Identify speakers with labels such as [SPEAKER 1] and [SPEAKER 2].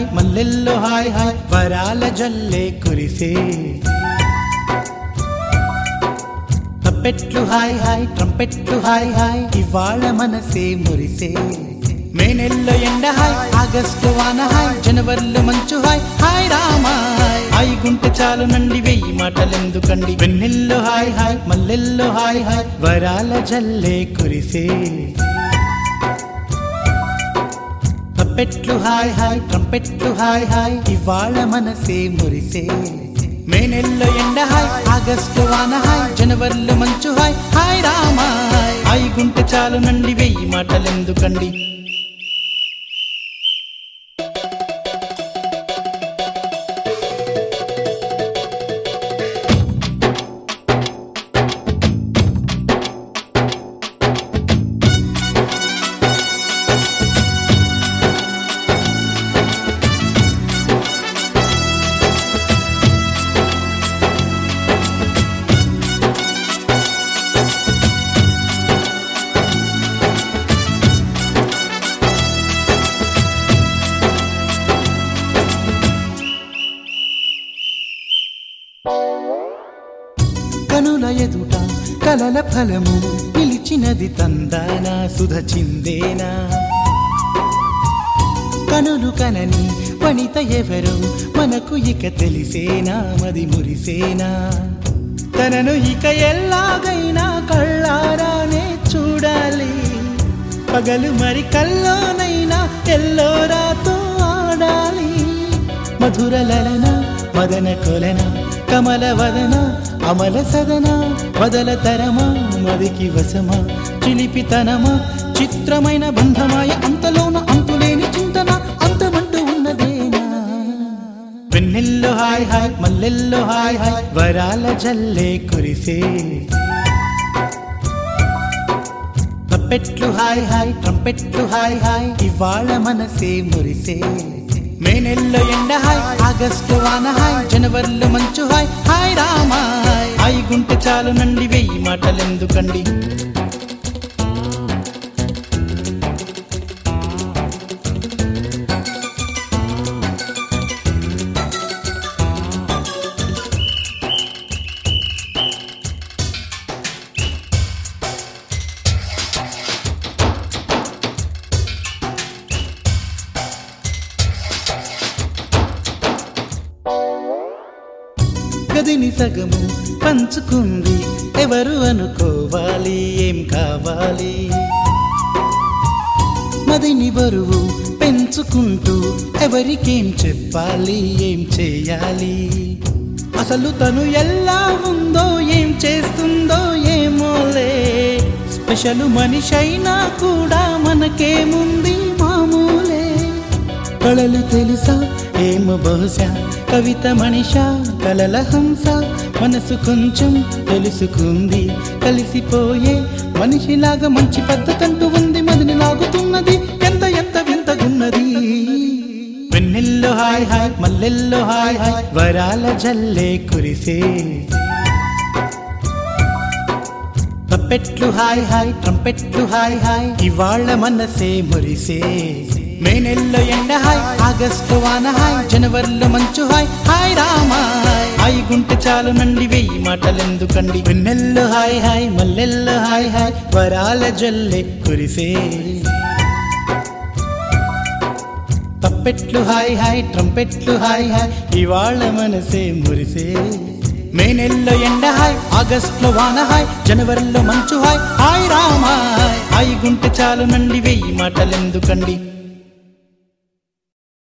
[SPEAKER 1] hi మల్లెల్లో హాయ్ హాయ్ వరాల జల్లే కురిసే తప్పెట్లు హాయ్ హాయ్ ట్రంపెట్లు హాయ్ హాయ్ ఇవాళ మనసే మురిసే మే నెలలో ఎండ హాయ్ ఆగస్టు వాన హాయ్ జనవరిలో మంచు హాయ్ హాయ్ రామా హాయ్ హాయ్ గుంటె చాలు నండి వెయ్యి మాటలెందుకండి వెన్నెల్లో హాయ్ హాయ్ మల్లెల్లో హాయ్ హాయ్ వరాల జల్లే కురిసే తప్పెట్లు హాయ్ హాయ్ ట్రంపెట్లు హాయ్ హాయ్ ఇవాళ మనసే మురిసే మే నెలలో ఎండ హాయ్ ఆగస్టు వాన హాయ్ జనవరిలో మంచు హాయ్ హాయ్ రామా హాయ్ హాయ్ గుంటె చాలు నండి వెయ్యి మాటలెందుకండి కనుల ఎదుట కలల ఫలము నిలిచినది తందాన సుధ చిందేనా కనులు కనని వనిత ఎవరు మనకు ఇక తెలిసేనా మది మురిసేనా తనను ఇక ఎల్లాగైనా కళ్ళారానే చూడాలి పగలు మరి కల్లోనైనా ఎల్లోరాతో ఆడాలి మధుర లలన మదన కొలన కమల వదన అమల సదన వదల తరమా మదికి వశమా చిలిపితనమా చిత్రమైన బంధమాయ అంతలోన అంతులేని చింతన అంతమంటూ ఉన్నదేనా వెన్నెల్లో హాయ్ హాయ్ మల్లెల్లో హాయ్ హాయ్ వరాల జల్లే కురిసే తప్పెట్లు హాయ్ హాయ్ ట్రంపెట్లు హాయ్ హాయ్ ఇవాళ మనసే మురిసే మే నెలలో ఎండ హాయ్ ఆగస్టు వాన హాయ్ జనవరిలో మంచు హాయ్ హాయ్ రామా హాయ్ హాయ్ గుంటె చాలు నండి వెయ్యి మాటలెందుకండి గదిని సగము పంచుకుంది ఎవరు అనుకోవాలి ఏం కావాలి మదిని బరువు పెంచుకుంటూ ఎవరికేం చెప్పాలి ఏం చేయాలి అసలు తను ఎలా ఉందో ఏం చేస్తుందో ఏమోలే స్పెషల్ మనిషైనా కూడా మనకేముంది మామూలే కళలు తెలుసా ఏమో బహుశా కవిత మనిష కలల హంస మనసు కొంచెం తెలుసుకుంది కలిసిపోయే మనిషిలాగా మంచి పద్ధతంటూ ఉంది మదిని లాగుతున్నది ఎంత ఎంత వింతగున్నది వెన్నెల్లో హాయ్ హాయ్ మల్లెల్లో హాయ్ హాయ్ వరాల జల్లే కురిసే తప్పెట్లు హాయ్ హాయ్ ట్రంపెట్లు హాయ్ హాయ్ ఇవాళ మనసే మురిసే మే నెలలో ఎండ హాయ్ ఆగస్టు వాన హాయ్ జనవరిలో మంచు హాయ్ హాయ్ రామా హాయ్ హాయ్ గుంటె చాలు నండి వెయ్యి మాటలెందుకండి వెన్నెల్లో హాయ్ హాయ్ మల్లెల్లో హాయ్ హాయ్ వరాల జల్లే కురిసే తప్పెట్లు హాయ్ హాయ్ ట్రంపెట్లు హాయ్ హాయ్ ఇవాళ మనసే మురిసే మే నెలలో ఎండ హాయ్ ఆగస్టులో వాన హాయ్ జనవరిలో మంచు హాయ్ హాయ్ రామా హాయ్ హాయ్ గుంటె చాలు నండి వెయ్యి మాటలెందుకండి